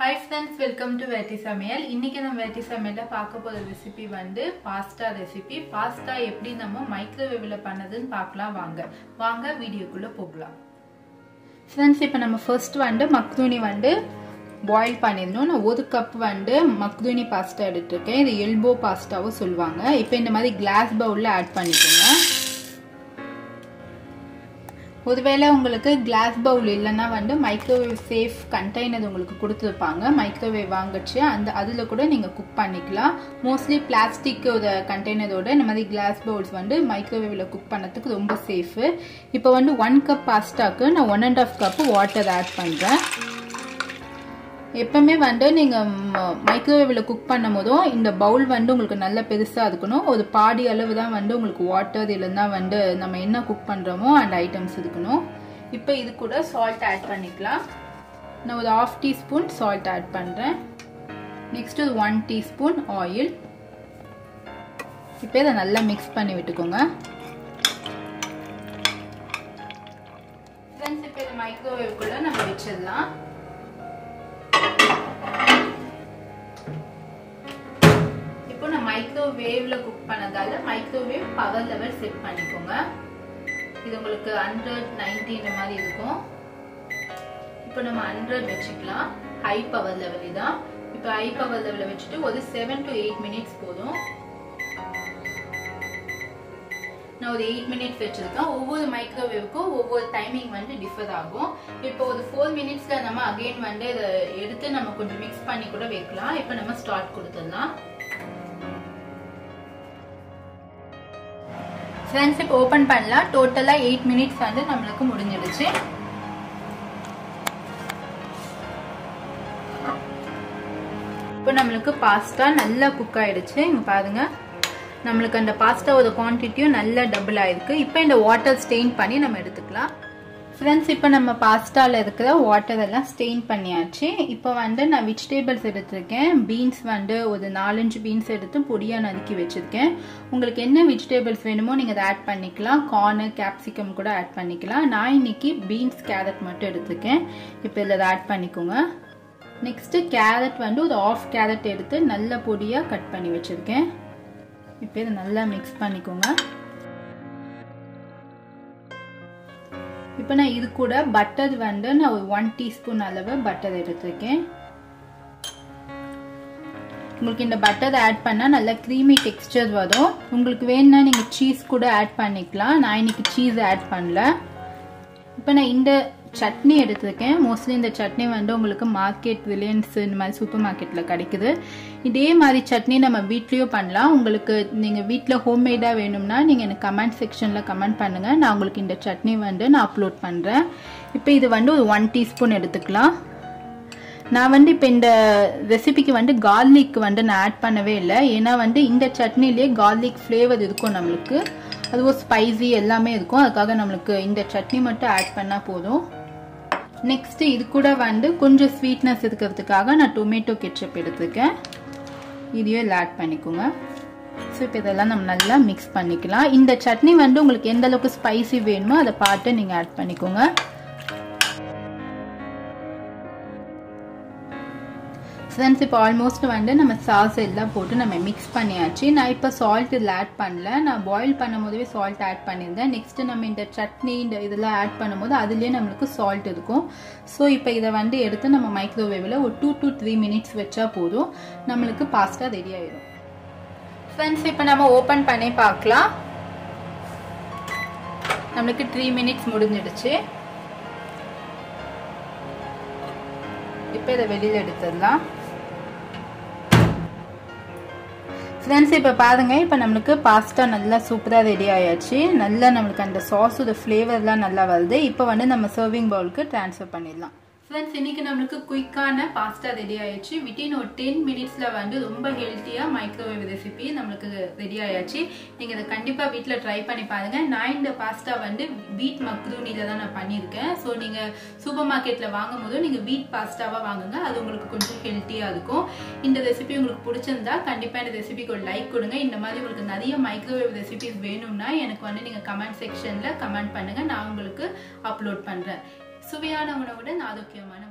hi friends welcome to வேட்டி சமையல் இன்னைக்கு நம்ம வேட்டி சமையல்ல பார்க்க போகிற ரெசிபி வந்து பாஸ்தா ரெசிபி பாஸ்தா எப்படி நம்ம மைக்ரோவேவில் பண்ணதுன்னு பார்க்கலாம் வாங்க வாங்க வீடியோக்குள்ளே போகலாம் ஃப்ரெண்ட்ஸ் இப்போ நம்ம ஃபர்ஸ்ட் வந்து மக்ரூனி வந்து பாயில் பண்ணிடணும் நான் ஒரு கப் வந்து மக்ரூனி பாஸ்தா எடுத்துருக்கேன் இது எல்போ பாஸ்தாவும் சொல்லுவாங்க இப்போ இந்த மாதிரி கிளாஸ் பவுலில் ஆட் பண்ணிக்கோங்க ஒருவேளை உங்களுக்கு கிளாஸ் பவுல் இல்லைன்னா வந்து மைக்ரோவேவ் சேஃப் கண்டெய்னர் உங்களுக்கு கொடுத்துருப்பாங்க மைக்ரோவேவ் வாங்கிச்சு அந்த அதில் கூட நீங்கள் குக் பண்ணிக்கலாம் மோஸ்ட்லி பிளாஸ்டிக் ஒரு கண்டெய்னரோட இந்த மாதிரி கிளாஸ் பவுல்ஸ் வந்து மைக்ரோவேவில் குக் பண்ணதுக்கு ரொம்ப சேஃபு இப்போ வந்து ஒன் கப் பாஸ்தாக்கு நான் one and half cup water add பண்ணுறேன் எப்பவுமே வந்து நீங்கள் மைக்ரோவேவில் குக் பண்ணும் போதும் இந்த பவுல் வந்து உங்களுக்கு நல்ல பெருசாக இருக்கணும் ஒரு பாடி அளவு தான் வந்து உங்களுக்கு வாட்டர் இல்லைன்னா வந்து நம்ம என்ன குக் பண்ணுறோமோ அந்த ஐட்டம்ஸ் இருக்கணும் இப்போ இது கூட சால்ட் ஆட் பண்ணிக்கலாம் நான் ஒரு ஆஃப் டீஸ்பூன் சால்ட் ஆட் பண்ணுறேன் நெக்ஸ்ட் ஒரு ஒன் டீஸ்பூன் ஆயில் இப்போ இதை நல்லா மிக்ஸ் பண்ணி விட்டுக்கோங்க ஃப்ரெண்ட்ஸ் இப்போ இதை மைக்ரோவேவ்குள்ளே நம்ம வச்சிடலாம் இப்போ நான் மைக்ரோவேவ்ல குக் பண்ணதால மைக்ரோவேவ் பவர் லெவல் செட் பண்ணிக்கோங்க இது உங்களுக்கு ஹண்ட்ரட் நைன்டி இந்த மாதிரி இருக்கும் இப்போ நம்ம ஹண்ட்ரட் வச்சுக்கலாம் ஹை பவர் லெவல் இதான் இப்போ ஹை பவர் லெவலில் வச்சுட்டு ஒரு செவன் டு எயிட் மினிட்ஸ் போதும் நான் ஒரு எயிட் மினிட்ஸ் வச்சிருக்கேன் ஒவ்வொரு மைக்ரோவேவ்க்கும் ஒவ்வொரு டைமிங் வந்து டிஃபர் ஆகும் இப்போ ஒரு ஃபோர் மினிட்ஸ்ல நம்ம அகைன் வந்து இதை எடுத்து நம்ம கொஞ்சம் மிக்ஸ் பண்ணி கூட வைக்கலாம் இப்போ நம்ம ஸ்டார்ட் கொடுத்துடலாம் ஃப்ரெண்ட்ஸ் இப்போ ஓப்பன் பண்ணலாம் டோட்டலாக எயிட் மினிட்ஸ் வந்து நம்மளுக்கு முடிஞ்சிடுச்சு இப்போ நம்மளுக்கு பாஸ்தா நல்லா குக் ஆயிடுச்சு இங்கே பாருங்க நம்மளுக்கு அந்த பாஸ்தாவோட குவான்டிட்டியும் நல்லா டபுள் ஆயிருக்கு இப்போ இந்த வாட்டர் ஸ்டெயின் பண்ணி நம்ம எடுத்துக்கலாம் ஃப்ரெண்ட்ஸ் இப்போ நம்ம பாஸ்தாவில் இருக்கிற வாட்டர் எல்லாம் ஸ்டெயின் பண்ணியாச்சு இப்போ வந்து நான் வெஜிடேபிள்ஸ் எடுத்திருக்கேன் பீன்ஸ் வந்து ஒரு நாலஞ்சு பீன்ஸ் எடுத்து பொடியாக நறுக்கி வச்சுருக்கேன் உங்களுக்கு என்ன வெஜிடேபிள்ஸ் வேணுமோ நீங்கள் அதை ஆட் பண்ணிக்கலாம் கார்னு கேப்சிகம் கூட ஆட் பண்ணிக்கலாம் நான் இன்னைக்கு பீன்ஸ் கேரட் மட்டும் எடுத்திருக்கேன் இப்போ இதில் அதை ஆட் பண்ணிக்கோங்க நெக்ஸ்ட்டு கேரட் வந்து ஒரு ஆஃப் கேரட் எடுத்து நல்ல பொடியாக கட் பண்ணி வச்சுருக்கேன் இப்போ இதை நல்லா மிக்ஸ் பண்ணிக்கோங்க இப்போ நான் இது கூட பட்டர் வந்து நான் ஒரு ஒன் டீஸ்பூன் அளவு பட்டர் எடுத்திருக்கேன் உங்களுக்கு இந்த பட்டர் ஆட் பண்ணால் நல்லா க்ரீமி டெக்ஸ்டர் வரும் உங்களுக்கு வேணும்னா நீங்கள் சீஸ் கூட ஆட் பண்ணிக்கலாம் நான் இன்னைக்கு சீஸ் ஆட் பண்ணல இப்போ நான் இந்த சட்னி எடுத்திருக்கேன் மோஸ்ட்லி இந்த சட்னி வந்து உங்களுக்கு மார்க்கெட் ரிலையன்ஸ் இந்த மாதிரி சூப்பர் மார்க்கெட்டில் கிடைக்குது இதே மாதிரி சட்னி நம்ம வீட்லேயும் பண்ணலாம் உங்களுக்கு நீங்கள் வீட்டில் ஹோம்மேடாக வேணும்னா நீங்கள் எனக்கு கமெண்ட் செக்ஷனில் கமெண்ட் பண்ணுங்கள் நான் உங்களுக்கு இந்த சட்னி வந்து நான் அப்லோட் பண்ணுறேன் இப்போ இது வந்து ஒரு ஒன் டீஸ்பூன் எடுத்துக்கலாம் நான் வந்து இப்போ இந்த ரெசிபிக்கு வந்து கார்லிக் வந்து நான் ஆட் பண்ணவே இல்லை ஏன்னா வந்து இந்த சட்னிலேயே கார்லிக் ஃப்ளேவர் இருக்கும் நம்மளுக்கு அதுவும் ஸ்பைசி எல்லாமே இருக்கும் அதுக்காக நம்மளுக்கு இந்த சட்னி மட்டும் ஆட் பண்ணால் போதும் நெக்ஸ்ட் இது கூட வந்து கொஞ்சம் ஸ்வீட்னஸ் இருக்கிறதுக்காக நான் டொமேட்டோ கெச்சப் எடுத்துருக்கேன் இதையும் இதில் ஆட் பண்ணிக்கோங்க ஸோ இப்போ இதெல்லாம் நம்ம நல்லா மிக்ஸ் பண்ணிக்கலாம் இந்த சட்னி வந்து உங்களுக்கு எந்த அளவுக்கு ஸ்பைசி வேணுமோ அதை பார்த்து நீங்கள் ஆட் பண்ணிக்கோங்க ஃப்ரெண்ட்ஸ் இப்போ ஆல்மோஸ்ட் வந்து நம்ம சாஸ் எல்லாம் போட்டு நம்ம மிக்ஸ் பண்ணியாச்சு நான் இப்போ சால்ட் இதில் ஆட் பண்ணல நான் பாயில் பண்ணும் போதே சால்ட் ஆட் பண்ணியிருந்தேன் நெக்ஸ்ட்டு நம்ம இந்த சட்னி இந்த இதெல்லாம் ஆட் பண்ணும்போது அதுலேயே நம்மளுக்கு சால்ட் இருக்கும் ஸோ இப்போ இதை வந்து எடுத்து நம்ம மைக்ரோவேவில் ஒரு டூ டு த்ரீ மினிட்ஸ் வச்சா போதும் நம்மளுக்கு பாஸ்தா ரெடி ஆயிடும் ஃப்ரெண்ட்ஸ் இப்போ நம்ம ஓப்பன் பண்ணி பார்க்கலாம் நம்மளுக்கு த்ரீ மினிட்ஸ் முடிஞ்சிடுச்சு இப்போ இதை வெளியில் எடுத்துடலாம் ஃப்ரெண்ட்ஸ் இப்போ பாருங்க இப்போ நம்மளுக்கு பாஸ்தா நல்லா சூப்பராக ரெடி ஆயாச்சு நல்லா நம்மளுக்கு அந்த சாஸோட ஃப்ளேவர்லாம் நல்லா வருது இப்போ வந்து நம்ம சர்விங் பவுலுக்கு ட்ரான்ஸ்ஃபர் பண்ணிடலாம் ஃப்ரெண்ட்ஸ் இன்னைக்கு நம்மளுக்கு குயிக்கான பாஸ்தா ரெடி ஆயிடுச்சு விட்டின் ஒரு டென் மினிட்ஸ்ல வந்து ரொம்ப ஹெல்த்தியா மைக்ரோவேவ் ரெசிபி நம்மளுக்கு ரெடி ஆயாச்சு நீங்க இதை கண்டிப்பா வீட்டில் ட்ரை பண்ணி பாருங்க நான் இந்த பாஸ்தா வந்து வீட் மக்ரூனில தான் நான் பண்ணியிருக்கேன் ஸோ நீங்க சூப்பர் மார்க்கெட்ல வாங்கும் போது நீங்க வீட் பாஸ்தாவா வாங்குங்க அது உங்களுக்கு கொஞ்சம் ஹெல்த்தியா இருக்கும் இந்த ரெசிபி உங்களுக்கு பிடிச்சிருந்தா கண்டிப்பா இந்த ரெசிபிக்கு ஒரு லைக் கொடுங்க இந்த மாதிரி உங்களுக்கு நிறைய மைக்ரோவேவ் ரெசிபிஸ் வேணும்னா எனக்கு வந்து நீங்க கமெண்ட் செக்ஷன்ல கமெண்ட் பண்ணுங்க நான் உங்களுக்கு அப்லோட் பண்றேன் சுவையான உணவுடன் ஆரோக்கியமான